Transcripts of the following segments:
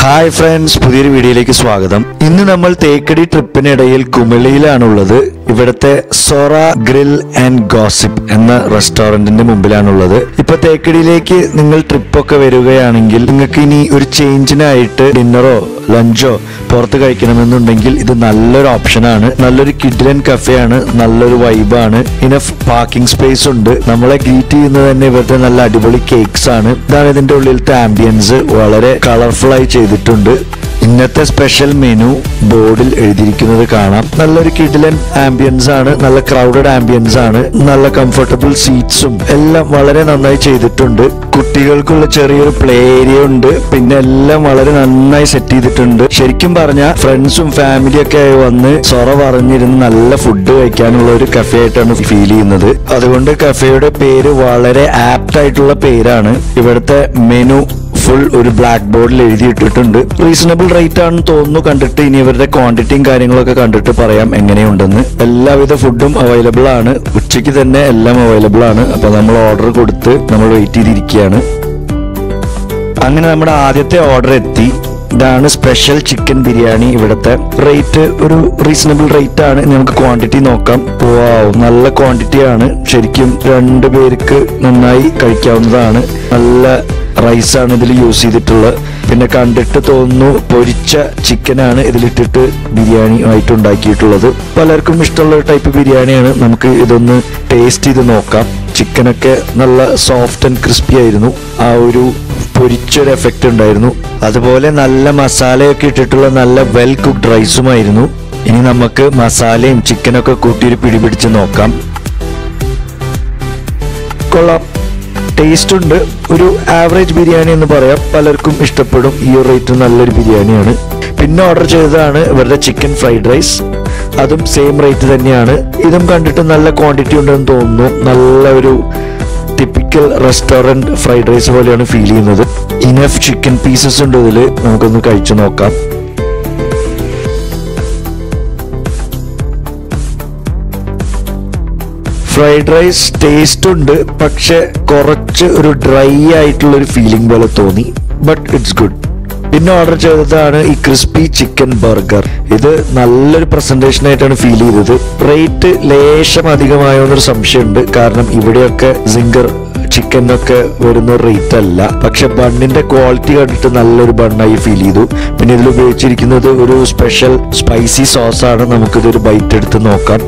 hi friends പുതിയൊരു വീഡിയോയിലേക്ക് സ്വാഗതം ഇന്ന് നമ്മൾ തേക്കടി ട്രിപ്പിനിടയിൽ കുമിളിയിലാണുള്ളത് ഇവിടുത്തെ സൊറ ഗ്രിൽ ആൻഡ് ഗോസിപ്പ് എന്ന റെസ്റ്റോറന്റിന്റെ മുമ്പിലാണുള്ളത് ഇപ്പൊ തേക്കടിയിലേക്ക് നിങ്ങൾ ട്രിപ്പൊക്കെ വരികയാണെങ്കിൽ നിങ്ങൾക്ക് ഇനി ഒരു ചേഞ്ചിനായിട്ട് ഡിന്നറോ ലഞ്ചോ പുറത്ത് കഴിക്കണമെന്നുണ്ടെങ്കിൽ ഇത് നല്ലൊരു ഓപ്ഷനാണ് നല്ലൊരു കിഡ്ലൻ കഫേയാണ് നല്ലൊരു വൈബാണ് ഇനഫ് പാർക്കിംഗ് സ്പേസ് ഉണ്ട് നമ്മളെ ഗ്രീറ്റ് ചെയ്യുന്നത് തന്നെ ഇവരുടെ നല്ല അടിപൊളി കേക്ക്സ് ആണ് ഇതാണ് ഇതിന്റെ ഉള്ളിലത്തെ ആംബിയൻസ് വളരെ കളർഫുൾ ആയി ചെയ്തിട്ടുണ്ട് ഇന്നത്തെ സ്പെഷ്യൽ മെനു ബോർഡിൽ എഴുതിയിരിക്കുന്നത് കാണാം നല്ലൊരു കിഡിലൻ ആംബിയൻസ് ആണ് നല്ല ക്രൗഡഡ് ആംബിയൻസ് ആണ് നല്ല കംഫർട്ടബിൾ സീറ്റ്സും എല്ലാം വളരെ നന്നായി ചെയ്തിട്ടുണ്ട് കുട്ടികൾക്കുള്ള ചെറിയൊരു പ്ലേ ഏരിയ ഉണ്ട് പിന്നെ എല്ലാം വളരെ നന്നായി സെറ്റ് ചെയ്തിട്ടുണ്ട് ശരിക്കും പറഞ്ഞ ഫ്രണ്ട്സും ഫാമിലിയും ഒക്കെ ആയി വന്ന് സൊറ പറഞ്ഞിരുന്ന് നല്ല ഫുഡ് കഴിക്കാനുള്ള ഒരു കഫേ ആയിട്ടാണ് ഫീൽ ചെയ്യുന്നത് അതുകൊണ്ട് കഫേയുടെ പേര് വളരെ ആപ്റ്റ് ആയിട്ടുള്ള പേരാണ് ഇവിടുത്തെ മെനു ഫുൾ ഒരു ബ്ലാക്ക് ബോർഡിൽ എഴുതിയിട്ടിട്ടുണ്ട് റീസണബിൾ റേറ്റ് ആണെന്ന് തോന്നുന്നു കണ്ടിട്ട് ഇനി ഇവരുടെ ക്വാണ്ടിറ്റിയും കാര്യങ്ങളൊക്കെ കണ്ടിട്ട് പറയാം എങ്ങനെയുണ്ടെന്ന് എല്ലാവിധ ഫുഡും അവൈലബിൾ ആണ് ഉച്ചയ്ക്ക് തന്നെ എല്ലാം അവൈലബിൾ ആണ് അപ്പൊ നമ്മൾ ഓർഡർ കൊടുത്ത് നമ്മൾ വെയിറ്റ് ചെയ്തിരിക്കുകയാണ് അങ്ങനെ നമ്മുടെ ആദ്യത്തെ ഓർഡർ എത്തി ഇതാണ് സ്പെഷ്യൽ ചിക്കൻ ബിരിയാണി ഇവിടുത്തെ റേറ്റ് ഒരു റീസണബിൾ റേറ്റ് ആണ് ഇനി നമുക്ക് ക്വാണ്ടിറ്റി നോക്കാം വാവ് നല്ല ക്വാണ്ടിറ്റി ആണ് ശരിക്കും രണ്ട് പേർക്ക് നന്നായി കഴിക്കാവുന്നതാണ് നല്ല റൈസ് ആണ് ഇതിൽ യൂസ് ചെയ്തിട്ടുള്ളത് പിന്നെ കണ്ടിട്ട് തോന്നുന്നു പൊരിച്ച ചിക്കനാണ് ഇതിലിട്ടിട്ട് ബിരിയാണി ആയിട്ട് ഉണ്ടാക്കിയിട്ടുള്ളത് പലർക്കും ഇഷ്ടമുള്ള ഒരു ടൈപ്പ് ബിരിയാണിയാണ് നമുക്ക് ഇതൊന്ന് ടേസ്റ്റ് ചെയ്ത് നോക്കാം ചിക്കനൊക്കെ നല്ല സോഫ്റ്റ് ആൻഡ് ക്രിസ്പി ആയിരുന്നു ആ ഒരു പൊരിച്ചൊരു എഫക്റ്റ് ഉണ്ടായിരുന്നു അതുപോലെ നല്ല മസാലയൊക്കെ ഇട്ടിട്ടുള്ള നല്ല വെൽ കുക്ക്ഡ് റൈസുമായിരുന്നു ഇനി നമുക്ക് മസാലയും ചിക്കനൊക്കെ കൂട്ടിയൊരു പിടിപിടിച്ച് നോക്കാം കൊള്ളാം ടേസ്റ്റ് ഉണ്ട് ഒരു ആവറേജ് ബിരിയാണി എന്ന് പറയാം പലർക്കും ഇഷ്ടപ്പെടും ഈ ഒരു റേറ്റ് നല്ലൊരു ബിരിയാണിയാണ് പിന്നെ ഓർഡർ ചെയ്തതാണ് ഇവരുടെ ചിക്കൻ ഫ്രൈഡ് റൈസ് അതും സെയിം റേറ്റ് തന്നെയാണ് ഇതും കണ്ടിട്ട് നല്ല ക്വാണ്ടിറ്റി ഉണ്ടെന്ന് തോന്നുന്നു നല്ല ഒരു ടിപ്പിക്കൽ റെസ്റ്റോറൻറ്റ് ഫ്രൈഡ് റൈസ് പോലെയാണ് ഫീൽ ചെയ്യുന്നത് ഇനഫ് ചിക്കൻ പീസസ് ഉണ്ട് ഇതിൽ നമുക്കൊന്ന് കഴിച്ചു നോക്കാം ഫ്രൈഡ് റൈസ് ടേസ്റ്റ് ഉണ്ട് പക്ഷെ കുറച്ച് ഒരു ഡ്രൈ ആയിട്ടുള്ള ഒരു ഫീലിംഗ് പോലെ തോന്നി ബട്ട് ഇറ്റ്സ് ഗുഡ് പിന്നെ ഓർഡർ ചെയ്തതാണ് ഈ ക്രിസ്പി ചിക്കൻ ബർഗർ ഇത് നല്ലൊരു പ്രസന്റേഷൻ ആയിട്ടാണ് ഫീൽ ചെയ്തത് റേറ്റ് ലേശം അധികമായോ എന്നൊരു സംശയമുണ്ട് കാരണം ഇവിടെയൊക്കെ സിംഗർ ചിക്കനൊക്കെ വരുന്ന റേറ്റ് അല്ല പക്ഷെ ബണ്ണിന്റെ ക്വാളിറ്റി കണ്ടിട്ട് നല്ലൊരു ബണ്ണായി ഫീൽ ചെയ്തു പിന്നെ ഇതിൽ ഉപയോഗിച്ചിരിക്കുന്നത് ഒരു സ്പെഷ്യൽ സ്പൈസി സോസ് ആണ് നമുക്കിതൊരു ബൈറ്റ് എടുത്ത് നോക്കാം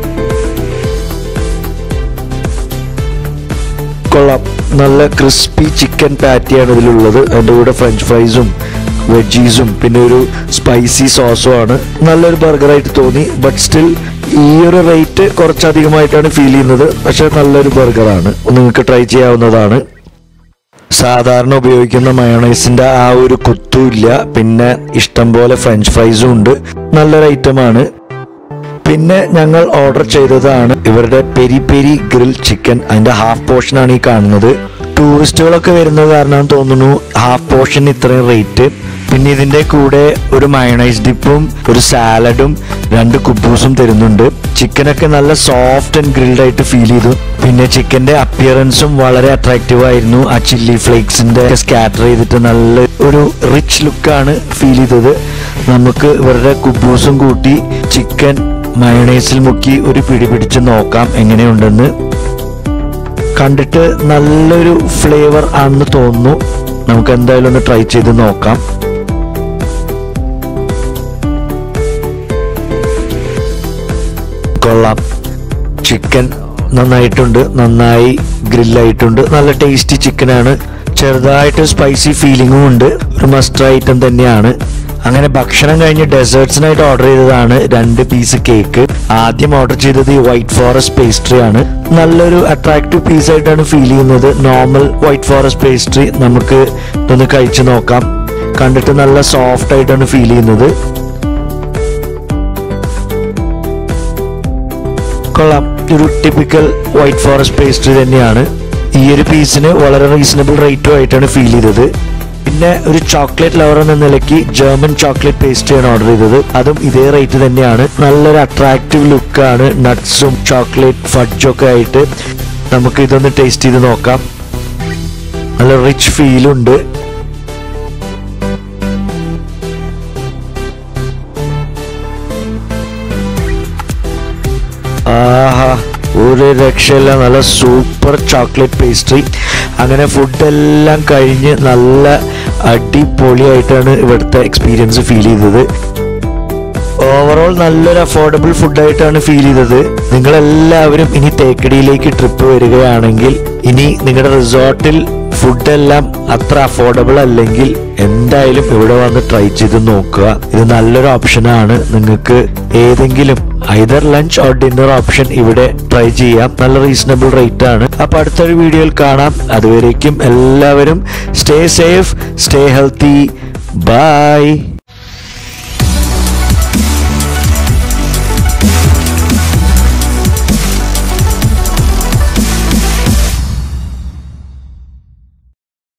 കൊള്ളാം നല്ല ക്രിസ്പി ചിക്കൻ പാറ്റിയാണ് ഇതിലുള്ളത് അതിൻ്റെ കൂടെ ഫ്രഞ്ച് ഫ്രൈസും വെജീസും പിന്നെ ഒരു സ്പൈസി സോസും ആണ് നല്ലൊരു ബർഗറായിട്ട് തോന്നി ബട്ട് സ്റ്റിൽ ഈ ഒരു റേറ്റ് കുറച്ചധികമായിട്ടാണ് ഫീൽ ചെയ്യുന്നത് പക്ഷെ നല്ലൊരു ബർഗറാണ് നിങ്ങൾക്ക് ട്രൈ ചെയ്യാവുന്നതാണ് സാധാരണ ഉപയോഗിക്കുന്ന മയോണൈസിന്റെ ആ ഒരു കുത്തും ഇല്ല പിന്നെ ഇഷ്ടം പോലെ ഫ്രഞ്ച് ഫ്രൈസും ഉണ്ട് നല്ലൊരു ഐറ്റമാണ് പിന്നെ ഞങ്ങൾ ഓർഡർ ചെയ്തതാണ് ഇവരുടെ പെരി പെരി ഗ്രിൽ ചിക്കൻ അതിന്റെ ഹാഫ് പോർഷൻ ആണ് ഈ കാണുന്നത് ടൂറിസ്റ്റുകളൊക്കെ വരുന്നത് കാരണം തോന്നുന്നു ഹാഫ് പോർഷൻ ഇത്രയും റേറ്റ് പിന്നെ ഇതിന്റെ കൂടെ ഒരു മയണൈസ് ഡിപ്പും ഒരു സാലഡും രണ്ട് കുബൂസും തരുന്നുണ്ട് ചിക്കനൊക്കെ നല്ല സോഫ്റ്റ് ആൻഡ് ഗ്രിൽഡ് ആയിട്ട് ഫീൽ ചെയ്തു പിന്നെ ചിക്കന്റെ അപ്പിയറൻസും വളരെ അട്രാക്റ്റീവ് ആയിരുന്നു ആ ചില്ലി ഫ്ലേക്സിന്റെ സ്കാറ്റർ ചെയ്തിട്ട് നല്ല ഒരു റിച്ച് ലുക്കാണ് ഫീൽ ചെയ്തത് നമുക്ക് ഇവരുടെ കുബൂസും കൂട്ടി ചിക്കൻ മയണൈസിൽ മുക്കി ഒരു പിടി പിടിച്ച് നോക്കാം എങ്ങനെയുണ്ടെന്ന് കണ്ടിട്ട് നല്ലൊരു ഫ്ലേവർ ആണെന്ന് തോന്നുന്നു നമുക്ക് എന്തായാലും ഒന്ന് ട്രൈ ചെയ്ത് നോക്കാം കൊള്ളാം ചിക്കൻ നന്നായിട്ടുണ്ട് നന്നായി ഗ്രില്ലായിട്ടുണ്ട് നല്ല ടേസ്റ്റി ചിക്കനാണ് ചെറുതായിട്ട് സ്പൈസി ഫീലിംഗും ഉണ്ട് ഒരു മസ്റ്റർ ഐറ്റം തന്നെയാണ് അങ്ങനെ ഭക്ഷണം കഴിഞ്ഞ് ഡെസേർട്സിനായിട്ട് ഓർഡർ ചെയ്തതാണ് രണ്ട് പീസ് കേക്ക് ആദ്യം ഓർഡർ ചെയ്തത് ഈ വൈറ്റ് ഫോറസ്റ്റ് പേസ്ട്രി ആണ് നല്ലൊരു അട്രാക്റ്റീവ് പീസ് ആയിട്ടാണ് ഫീൽ ചെയ്യുന്നത് നോർമൽ വൈറ്റ് ഫോറസ്റ്റ് പേസ്ട്രി നമുക്ക് ഇതൊന്ന് കഴിച്ചു നോക്കാം കണ്ടിട്ട് നല്ല സോഫ്റ്റ് ആയിട്ടാണ് ഫീൽ ചെയ്യുന്നത് കൊള്ളാം ഒരു ടിപ്പിക്കൽ വൈറ്റ് ഫോറസ്റ്റ് പേസ്ട്രി തന്നെയാണ് ഈ ഒരു പീസിന് വളരെ റീസണബിൾ റേറ്റും ആയിട്ടാണ് ഫീൽ ചെയ്തത് പിന്നെ ഒരു ചോക്ലേറ്റ് ലവർ എന്ന നിലയ്ക്ക് ജർമ്മൻ ചോക്ലേറ്റ് പേസ്ട്രിയാണ് ഓർഡർ ചെയ്തത് അതും ഇതേ റേറ്റ് തന്നെയാണ് നല്ലൊരു അട്രാക്റ്റീവ് ലുക്കാണ് നട്ട്സും ചോക്ലേറ്റ് ഫഡ്ജും ഒക്കെ ആയിട്ട് നമുക്ക് ഇതൊന്ന് ടേസ്റ്റ് ചെയ്ത് നോക്കാം നല്ല റിച്ച് ഫീലുണ്ട് ആഹാ ഒരു രക്ഷയില്ല നല്ല സൂപ്പർ ചോക്ലേറ്റ് പേസ്ട്രി അങ്ങനെ ഫുഡെല്ലാം കഴിഞ്ഞ് നല്ല അടിപൊളിയായിട്ടാണ് ഇവിടുത്തെ എക്സ്പീരിയൻസ് ഫീൽ ചെയ്തത് ഓവറോൾ നല്ലൊരു അഫോർഡബിൾ ഫുഡായിട്ടാണ് ഫീൽ ചെയ്തത് നിങ്ങളെല്ലാവരും ഇനി തേക്കടിയിലേക്ക് ട്രിപ്പ് വരികയാണെങ്കിൽ ഇനി നിങ്ങളുടെ റിസോർട്ടിൽ ഫുഡെല്ലാം അത്ര അഫോർഡബിൾ അല്ലെങ്കിൽ എന്തായാലും ഇവിടെ വന്ന് ട്രൈ ചെയ്ത് നോക്കുക ഇത് നല്ലൊരു ഓപ്ഷനാണ് നിങ്ങൾക്ക് ഏതെങ്കിലും either lunch or dinner option ഇവിടെ ട്രൈ ചെയ്യാം നല്ല റീസണബിൾ റേറ്റ് ആണ് അപ്പൊ അടുത്തൊരു വീഡിയോയിൽ കാണാം അതുവരേക്കും എല്ലാവരും stay safe stay healthy by